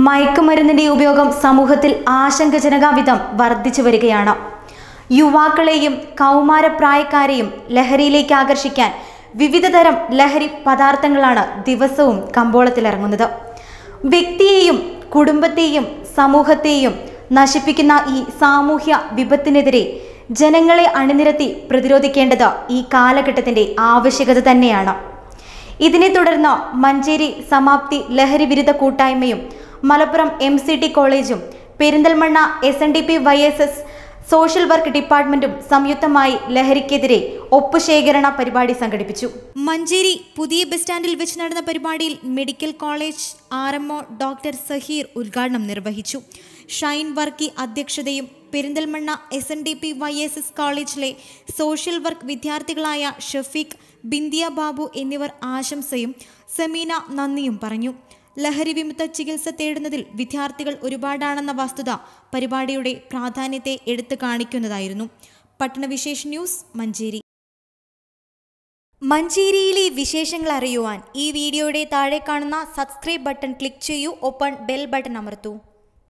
മയക്കുമരുന്നിന്റെ ഉപയോഗം സമൂഹത്തിൽ ആശങ്കജനകവിധം വർദ്ധിച്ചു വരികയാണ് യുവാക്കളെയും കൗമാരപ്രായക്കാരെയും ലഹരിയിലേക്ക് ആകർഷിക്കാൻ വിവിധതരം ലഹരി പദാർത്ഥങ്ങളാണ് ദിവസവും കമ്പോളത്തിലിറങ്ങുന്നത് വ്യക്തിയെയും കുടുംബത്തെയും സമൂഹത്തെയും നശിപ്പിക്കുന്ന ഈ സാമൂഹ്യ വിപത്തിനെതിരെ ജനങ്ങളെ അണിനിരത്തി പ്രതിരോധിക്കേണ്ടത് ഈ കാലഘട്ടത്തിന്റെ ആവശ്യകത തന്നെയാണ് ഇതിനെ തുടർന്ന് മഞ്ചേരി സമാപ്തി ലഹരി വിരുദ്ധ കൂട്ടായ്മയും മലപ്പുറം എം സി ടി കോളേജും Perinthalmanna S N D P Y S S social work ഡിപ്പാർട്ട്മെന്റും സംയുക്തമായി ലഹരിക്കെതിരെ ഒപ്പുശേഖരണ പരിപാടി സംഘടിപ്പിച്ചു മഞ്ചേരി പുതിയ ബസ് സ്റ്റാൻഡിൽ വെച്ച് നടന്ന പരിപാടിയിൽ medical college R M doctor Zaheer ഉദ്ഘാടനം നിർവഹിച്ചു ഷൈൻ വർക്കി അധ്യക്ഷതയും Perinthalmanna S N D P Y S S കോളേജിലെ സോഷ്യൽ വർക്ക് വിദ്യാർത്ഥികളായ ഷഫീഖ് ബിന്ദിയ ബാബു എന്നിവർ ആശംസയും സെമീന നന്ദിയും പറഞ്ഞു ലഹരി വിമുക്ത ചികിത്സ തേടുന്നതിൽ വിദ്യാർത്ഥികൾ ഒരുപാടാണെന്ന വസ്തുത പരിപാടിയുടെ പ്രാധാന്യത്തെ എടുത്തു കാണിക്കുന്നതായിരുന്നു പട്ടണവിശേഷ ന്യൂസ് മഞ്ചേരി മഞ്ചേരിയിലെ വിശേഷങ്ങൾ അറിയുവാൻ ഈ വീഡിയോയുടെ താഴെ കാണുന്ന സബ്സ്ക്രൈബ് ബട്ടൺ ക്ലിക്ക് ചെയ്യൂ ഒപ്പം ബെൽ ബട്ടൺ അമർത്തൂ